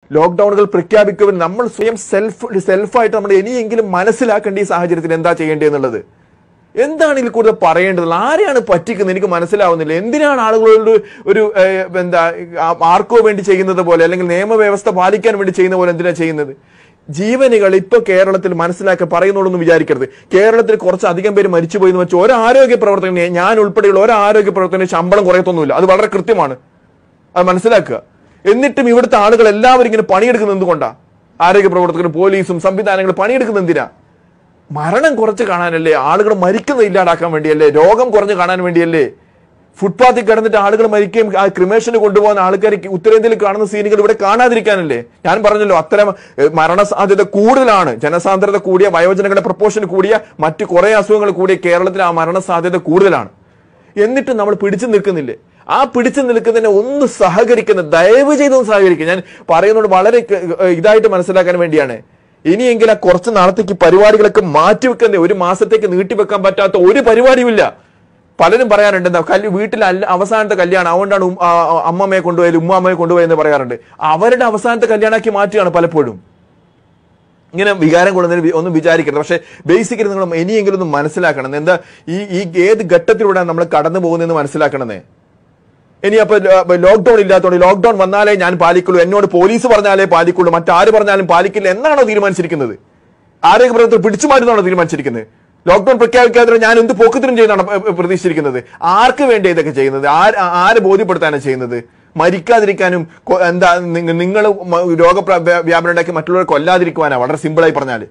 ലോക്ക്ഡൌണുകൾ പ്രഖ്യാപിക്കുമ്പോൾ നമ്മൾ സ്വയം സെൽഫ് സെൽഫായിട്ട് നമ്മൾ ഇനിയെങ്കിലും മനസ്സിലാക്കേണ്ട ഈ സാഹചര്യത്തിൽ എന്താ ചെയ്യേണ്ടതെന്നുള്ളത് എന്താണ് ഇതിൽ കൂടുതൽ പറയേണ്ടത് ആരെയാണ് പറ്റിക്കുന്നത് എനിക്ക് മനസ്സിലാവുന്നില്ല എന്തിനാണ് ആളുകളോട് ഒരു ഏഹ്, എന്താ ആ- ആർക്കോ വേണ്ടി ചെയ്യുന്നത് പോലെ അല്ലെങ്കിൽ നിയമവ്യവസ്ഥ പാലിക്കാൻ വേണ്ടി ചെയ്യുന്ന പോലെ എന്തിനാ ചെയ്യുന്നത് ജീവനുകൾ ഇപ്പൊ കേരളത്തിൽ മനസ്സിലാക്കി പറയുന്നുള്ളൂ വിചാരിക്കരുത് കേരളത്തിൽ കുറച്ച് അധികം പേര് മരിച്ചുപോയി എന്ന് വെച്ചാൽ ഒരു ആരോഗ്യ പ്രവർത്തകനെ ഞാൻ ഉൾപ്പെടെയുള്ള ഒരു ആരോഗ്യ പ്രവർത്തകന് ശമ്പളം കുറയത്തൊന്നുമില്ല അത് വളരെ കൃത്യമാണ് അത് മനസ്സിലാക്കുക എന്നിട്ടും ഇവിടുത്തെ ആളുകൾ എല്ലാവരും ഇങ്ങനെ പണിയെടുക്കുന്നത് എന്തുകൊണ്ടാ ആരോഗ്യ പ്രവർത്തകരും പോലീസും സംവിധാനങ്ങളും പണിയെടുക്കുന്നത് എന്തിനാ മരണം കുറച്ച് കാണാനല്ലേ ആളുകൾ മരിക്കുന്നത് ഇല്ലാതാക്കാൻ വേണ്ടിയല്ലേ രോഗം കുറഞ്ഞ് കാണാൻ വേണ്ടിയല്ലേ ഫുട്പാത്തിൽ കിടന്നിട്ട് ആളുകൾ മരിക്കുകയും ആ ക്രിമേഷന് കൊണ്ടുപോകുന്ന ആൾക്കാർ ഉത്തരേന്ത്യയിൽ കാണുന്ന സീനുകൾ ഇവിടെ കാണാതിരിക്കാനല്ലേ ഞാൻ പറഞ്ഞല്ലോ അത്തരം ഏഹ്, മരണസാധ്യത കൂടുതലാണ് ജനസാന്ദ്രത കൂടിയ വയോജനങ്ങളുടെ പ്രപ്പോഷൻ കൂടിയ മറ്റു കുറെ അസുഖങ്ങൾ കൂടിയ കേരളത്തിൽ ആ മരണസാധ്യത കൂടുതലാണ് എന്നിട്ട് നമ്മൾ പിടിച്ചു നിൽക്കുന്നില്ലേ ആ പിടിച്ചു നിൽക്കുന്നതിനെ ഒന്ന് സഹകരിക്കുന്ന ദയവ് ചെയ്തൊന്ന് സഹകരിക്കുക ഞാൻ പറയുന്നത് വളരെ ക- ഇതായിട്ട് മനസ്സിലാക്കാൻ വേണ്ടിയാണ് ഇനിയെങ്കിലും ആ കുറച്ച് നാളത്തേക്ക് ഈ പരിപാടികളൊക്കെ മാറ്റിവെക്കുന്ന ഒരു മാസത്തേക്ക് നീട്ടിവെക്കാൻ പറ്റാത്ത ഒരു പരിപാടിയുമില്ല പലരും പറയാറുണ്ട് എന്താ കല്ല് വീട്ടിൽ അല്ല അവസാനത്തെ കല്യാണം അതുകൊണ്ടാണ് ഉം- ആ- ആ- അമ്മമ്മയെ കൊണ്ടുപോയത് ഉമ്മാമ്മയെ കൊണ്ടുപോയി എന്ന് പറയാറുണ്ട് അവരുടെ അവസാനത്തെ കല്യാണമാക്കി മാറ്റുകയാണ് പലപ്പോഴും ഇങ്ങനെ വികാരം കൊള്ളുന്നതിന് വി- ഒന്നും വിചാരിക്കരുത് പക്ഷേ ബേസിക്കലി നിങ്ങൾ ഇനിയെങ്കിലും ഒന്ന് മനസ്സിലാക്കണം എന്താ ഈ ഈ ഏത് ഘട്ടത്തിലൂടെയാണ് നമ്മൾ കടന്നു പോകുന്നതെന്ന് മനസ്സിലാക്കണമെന്നേ ഇനി അപ്പൊ ലോക്ക്ഡൌൺ ഇല്ലാത്തതുകൊണ്ട് ലോക്ക്ഡൌൺ വന്നാലേ ഞാൻ പാലിക്കുള്ളൂ എന്നോട് പോലീസ് പറഞ്ഞാലേ പാലിക്കുള്ളൂ മറ്റാര് പറഞ്ഞാലും പാലിക്കില്ല എന്നാണോ തീരുമാനിച്ചിരിക്കുന്നത് ആരോഗ്യ പ്രവർത്തകർ പിടിച്ചു മാറ്റുന്നതാണോ തീരുമാനിച്ചിരിക്കുന്നത് ലോക്ക്ഡൌൺ പ്രഖ്യാപിക്കാതെ ഞാൻ എന്ത് പോക്കത്തിനും ചെയ്യുന്നതാണ് പ- പ്രതീക്ഷിച്ചിരിക്കുന്നത് ആർക്ക് വേണ്ടി ഇതൊക്കെ ചെയ്യുന്നത് ആര് ആരെ ബോധ്യപ്പെടുത്താനാണ് ചെയ്യുന്നത് മരിക്കാതിരിക്കാനും കൊ- എന്താ നിങ്ങൾ രോഗ വ്യാപനം ഉണ്ടാക്കി മറ്റുള്ളവരെ കൊല്ലാതിരിക്കുവാനാ വളരെ സിമ്പിളായി പറഞ്ഞാൽ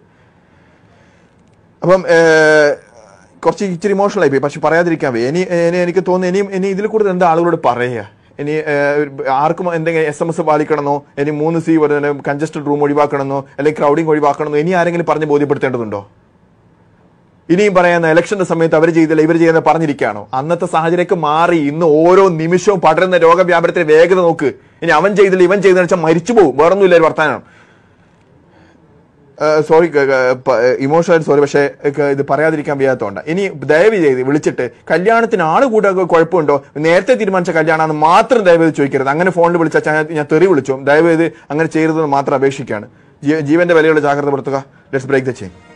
അപ്പം ഏഹ്, കുറച്ച് ഇച്ചിരി ഇമോഷണൽ ആയി പോയി പക്ഷെ പറയാതിരിക്കാൻ വയ്യ ഇനി ഇനി എനിക്ക് തോന്നുന്നു ഇനിയും ഇനി ഇതിൽ കൂടുതൽ എന്താ ആളുകളോട് പറയുക ഇനി ഏഹ്, ഒരു- ആർക്കും എന്തെങ്കിലും എസ് എം എസ് പാലിക്കണമെന്നോ ഇനി മൂന്ന് സി വരുന്ന കൺജസ്റ്റഡ് റൂം ഒഴിവാക്കണമെന്നോ അല്ലെങ്കിൽ ക്രൗഡിംഗ് ഒഴിവാക്കണമെന്നോ ഇനി ആരെങ്കിലും പറഞ്ഞ് ബോധ്യപ്പെടുത്തേണ്ടതുണ്ടോ ഇനിയും പറയുന്ന ഇലക്ഷന്റെ സമയത്ത് അവർ ചെയ്തില്ല ഇവർ ചെയ്യുന്ന പറഞ്ഞിരിക്കുകയാണോ അന്നത്തെ സാഹചര്യമൊക്കെ മാറി ഇന്ന് ഓരോ നിമിഷവും പടരുന്ന രോഗവ്യാപനത്തിന്റെ വേഗത നോക്ക് ഇനി അവൻ ചെയ്തില്ല ഇവൻ ചെയ്തെന്ന് വെച്ചാൽ മരിച്ചു പോകും വേറൊന്നുമില്ല ഒരു വർത്താനം സോറി ഇമോഷണൽ സോറി പക്ഷേ ഏഹ്, ഇത് പറയാതിരിക്കാൻ വയ്യാത്തതുകൊണ്ട് ഇനി ദയവ് ചെയ്ത് വിളിച്ചിട്ട് കല്യാണത്തിന് ആള് കൂടെ കുഴപ്പമുണ്ടോ നേരത്തെ തീരുമാനിച്ച കല്യാണമാണെന്ന് മാത്രം ദയവ് ചെയ്ത് ചോദിക്കരുത് അങ്ങനെ ഫോണിൽ വിളിച്ചാൽ ഞാൻ- ഞാൻ തെറി വിളിച്ചു ദയവ് ചെയ്ത് അങ്ങനെ ചെയ്യരുതെന്ന് മാത്രം അപേക്ഷിക്കുകയാണ് ജീ- ജീവന്റെ വിലയുള്ള ജാഗ്രത പുറത്തുക ലെറ്റ്സ് ബ്രേക്ക് ദ ചെയിൻ